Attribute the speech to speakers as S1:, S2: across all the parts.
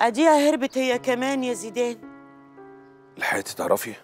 S1: اديها هربت هي كمان يا زيدان
S2: لحقتي تعرفي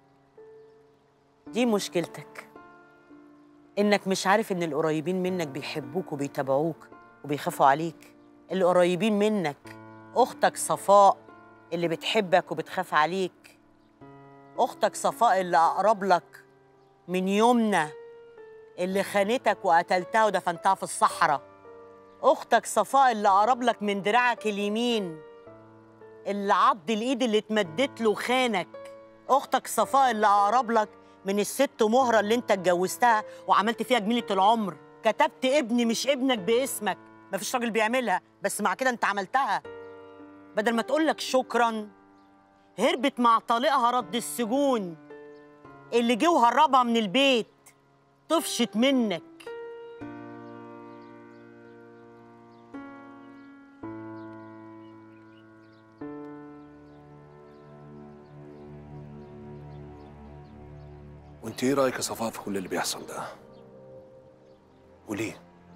S1: دي مشكلتك انك مش عارف ان القريبين منك بيحبوك وبيتابعوك وبيخافوا عليك اللي قريبين منك اختك صفاء اللي بتحبك وبتخاف عليك اختك صفاء اللي اقرب لك من يومنا اللي خانتك وقتلتها ودفنتها في الصحراء اختك صفاء اللي اقرب لك من دراعك اليمين اللي عض الايد اللي اتمدت له خانك اختك صفاء اللي اقرب لك من الست مهره اللي انت اتجوزتها وعملت فيها جميله العمر كتبت ابني مش ابنك باسمك مفيش راجل بيعملها بس مع كده انت عملتها بدل ما تقول لك شكرا هربت مع طليقها رد السجون اللي جه وهربها من البيت طفشت منك
S2: وانت ايه رايك يا صفاء في كل اللي بيحصل ده وليه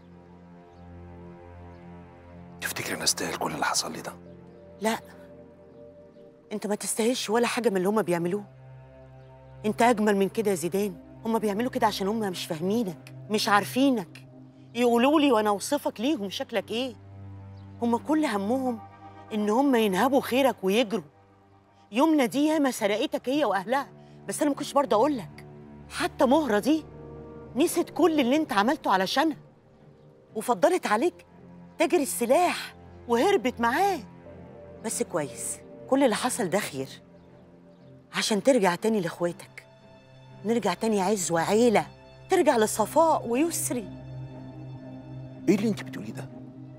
S2: تفتكري انا استاهل كل اللي حصل لي ده
S1: لا انت ما تستاهلش ولا حاجه من اللي هما بيعملوه انت اجمل من كده يا زيدان هما بيعملوا كده عشان هما مش فاهمينك مش عارفينك يقولوا لي وانا اوصفك ليهم شكلك ايه هما كل همهم ان هما ينهبوا خيرك ويجروا يومنا دي ياما سرقتك هي واهلها بس انا ما كنتش برضه اقول لك حتى مهره دي نسيت كل اللي انت عملته علشانها وفضلت عليك تاجر السلاح وهربت معاه بس كويس كل اللي حصل ده خير عشان ترجع تاني لاخواتك نرجع تاني عز وعيلة ترجع لصفاء ويسري
S2: ايه اللي انت بتقوليه ده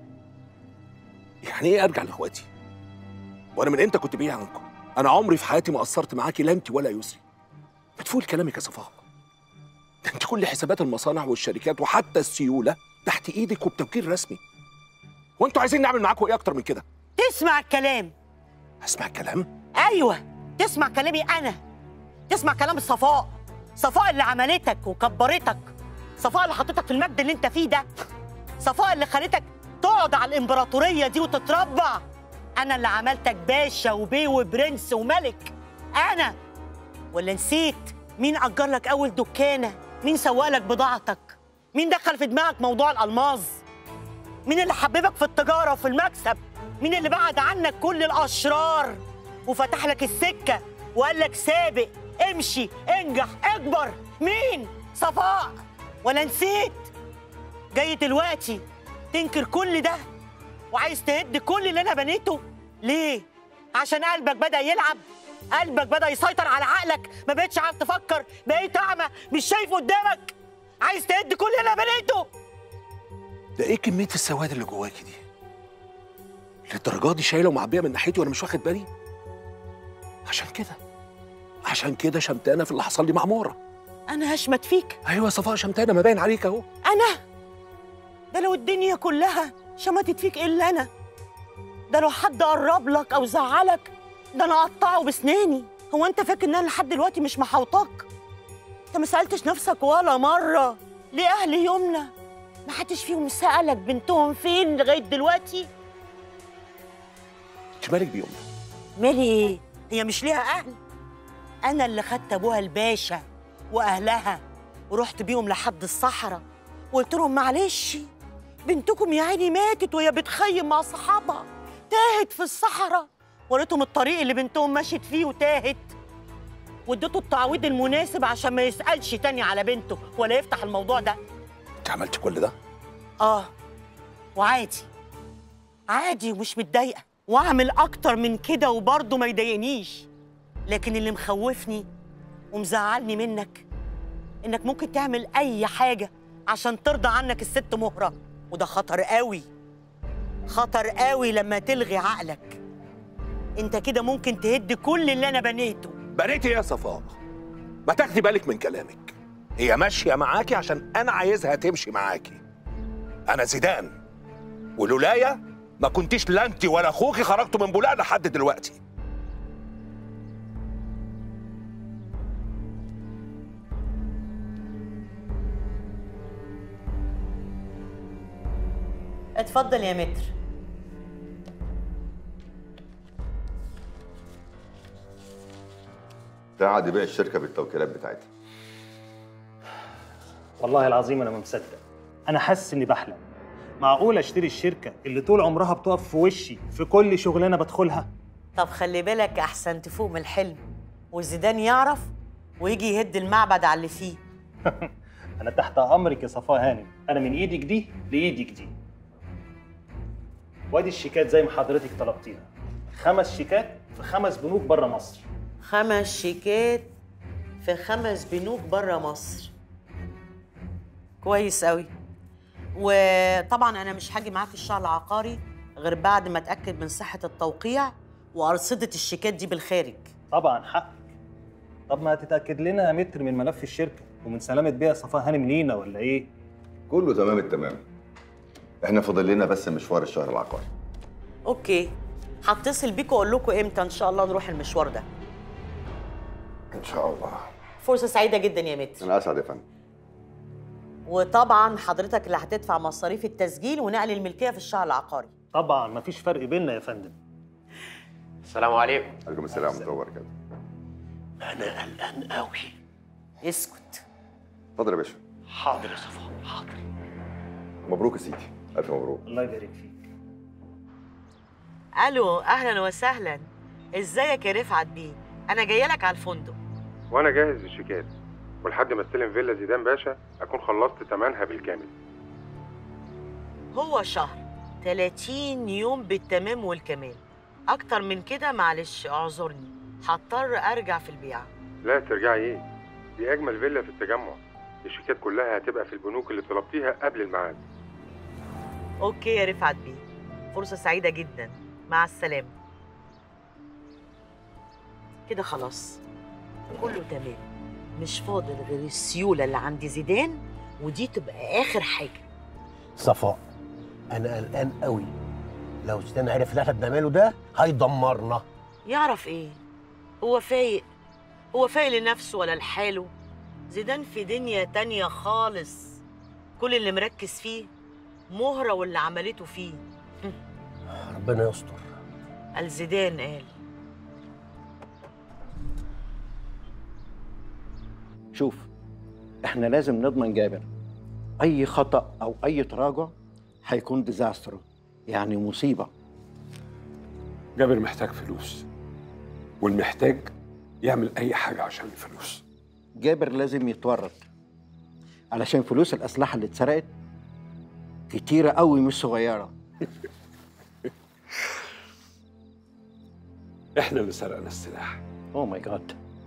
S2: يعني ايه ارجع لاخواتي وانا من امتى كنت بعيد عنكم انا عمري في حياتي ما قصرت معاكي لا انت ولا يسري بتفول كلامك يا صفاء ده انت كل حسابات المصانع والشركات وحتى السيوله تحت ايدك وبتوكيل رسمي وانتوا عايزين نعمل معاكم ايه اكتر من كده
S1: تسمع الكلام
S2: اسمع الكلام
S1: ايوه تسمع كلامي انا تسمع كلام صفاء صفاء اللي عملتك وكبرتك صفاء اللي حطتك في المجد اللي انت فيه ده صفاء اللي خلتك تقعد على الامبراطوريه دي وتتربع انا اللي عملتك باشا وبيه وبرنس وملك انا ولا نسيت مين اجر لك اول دكانه مين سوق لك بضاعتك مين دخل في دماغك موضوع الالماظ مين اللي حببك في التجاره وفي المكسب مين اللي بعد عنك كل الاشرار وفتح لك السكه وقال لك سابق امشي انجح اكبر مين صفاء ولا نسيت جاي دلوقتي تنكر كل ده وعايز تهد كل اللي انا بنيته ليه عشان قلبك بدا يلعب قلبك بدا يسيطر على عقلك ما بقتش عارف تفكر بقيت اعمى مش شايف قدامك عايز تهد كل اللي انا بنيته
S2: ده ايه كميه السواد اللي جواكي دي للدرجه دي شايله ومعبيه من ناحيتي وانا مش واخد بالي عشان كده عشان كده شمتانه في اللي حصل لي مع مورا
S1: انا هشمت فيك
S2: ايوه يا صفاء شمتانه ما باين عليك اهو
S1: انا ده لو الدنيا كلها شمتت فيك الا انا ده لو حد قرب لك او زعلك ده انا اقطعه بسناني هو انت فاكر ان انا لحد دلوقتي مش محوطاك انت ما سالتش نفسك ولا مره ليه اهل يومنا ما حدش فيهم سالك بنتهم فين لغايه دلوقتي
S2: انت مالك بيومنا
S1: مالي ايه هي مش ليها اهل انا اللي خدت ابوها الباشا واهلها ورحت بيهم لحد الصحراء وقلت لهم معلش بنتكم يا عيني ماتت وهي بتخيم مع صحابها تاهت في الصحراء وريتهم الطريق اللي بنتهم مشيت فيه وتاهت واديته التعويض المناسب عشان ما يسالش تاني على بنته ولا يفتح الموضوع ده
S2: انت عملت كل ده
S1: اه وعادي عادي ومش متضايقه واعمل اكتر من كده وبرضه ما يضايقنيش لكن اللي مخوفني ومزعلني منك انك ممكن تعمل اي حاجه عشان ترضى عنك الست مهره وده خطر قوي خطر قوي لما تلغي عقلك انت كده ممكن تهد كل اللي انا بنيته
S2: بنيتي ايه يا صفاء ما تاخدي بالك من كلامك هي ماشيه معاكي عشان انا عايزها تمشي معاكي انا زيدان ولولايا ما كنتيش لا انت ولا اخوكي خرجتوا من بولاق لحد دلوقتي
S1: اتفضل يا متر
S3: تعد بيع الشركه بالتوكيلات بتاعتها
S4: والله العظيم انا ما مصدق انا حاسس اني بحلم معقول اشتري الشركه اللي طول عمرها بتقف في وشي في كل شغلانه بدخلها
S1: طب خلي بالك احسن تفوق من الحلم وزيدان يعرف ويجي يهد المعبد على اللي فيه
S4: انا تحت امرك يا صفاء هانم انا من ايدك دي لايدك دي وادي الشيكات زي ما حضرتك طلبتيها خمس شيكات في خمس بنوك بره مصر
S1: خمس شيكات في خمس بنوك بره مصر كويس قوي وطبعا انا مش هاجي معاك الشهر العقاري غير بعد ما اتاكد من صحه التوقيع وارصده الشيكات دي بالخارج
S4: طبعا حقك طب ما تتاكد لنا متر من ملف الشركه ومن سلامه بيع صفاء هانم لينا ولا ايه
S3: كله تمام التمام احنا فاضل لنا بس مشوار الشهر العقاري
S1: اوكي هتصل بيكوا واقول لكم امتى ان شاء الله نروح المشوار ده
S3: ان شاء الله
S1: فرصه سعيده جدا يا متر
S3: انا اسعد يا فندم
S1: وطبعا حضرتك اللي هتدفع مصاريف التسجيل ونقل الملكيه في الشهر العقاري
S4: طبعا مفيش فرق بيننا يا فندم
S5: السلام عليكم
S3: عليكم السلام ورحمه الله وبركاته
S5: انا قلقان قوي
S1: اسكت
S3: اتفضل يا باشا
S5: حاضر يا صفاء حاضر
S3: مبروك يا سيدي الف مبروك
S4: الله يبارك فيك
S1: الو اهلا وسهلا ازيك يا رفعت بيه انا جايه لك على الفندق
S6: وانا جاهز بالشيكات ولحد ما استلم فيلا زيدان باشا اكون خلصت ثمنها بالكامل
S1: هو شهر 30 يوم بالتمام والكمال اكتر من كده معلش اعذرني هضطر ارجع في البيعه
S6: لا ترجعي ايه دي اجمل فيلا في التجمع الشيكات كلها هتبقى في البنوك اللي طلبتيها قبل الميعاد
S1: اوكي يا رفعت بيه فرصه سعيده جدا مع السلامه كده خلاص كله تمام مش فاضل غير السيوله اللي عند زيدان ودي تبقى اخر حاجه
S5: صفاء انا قلقان قوي لو زيدان عرف اللي احنا بنعمله ده هيدمرنا
S1: يعرف ايه هو فايق هو فايق لنفسه ولا لحاله زيدان في دنيا تانية خالص كل اللي مركز فيه مهرة واللي عملته فيه
S5: ربنا يستر
S1: قال زيدان قال
S7: شوف احنا لازم نضمن جابر اي خطا او اي تراجع هيكون ديزاستر يعني مصيبه
S2: جابر محتاج فلوس والمحتاج يعمل اي حاجه عشان الفلوس
S7: جابر لازم يتورط علشان فلوس الاسلحه اللي اتسرقت كتيره قوي مش صغيره
S2: احنا اللي سرقنا السلاح
S7: اوه ماي جاد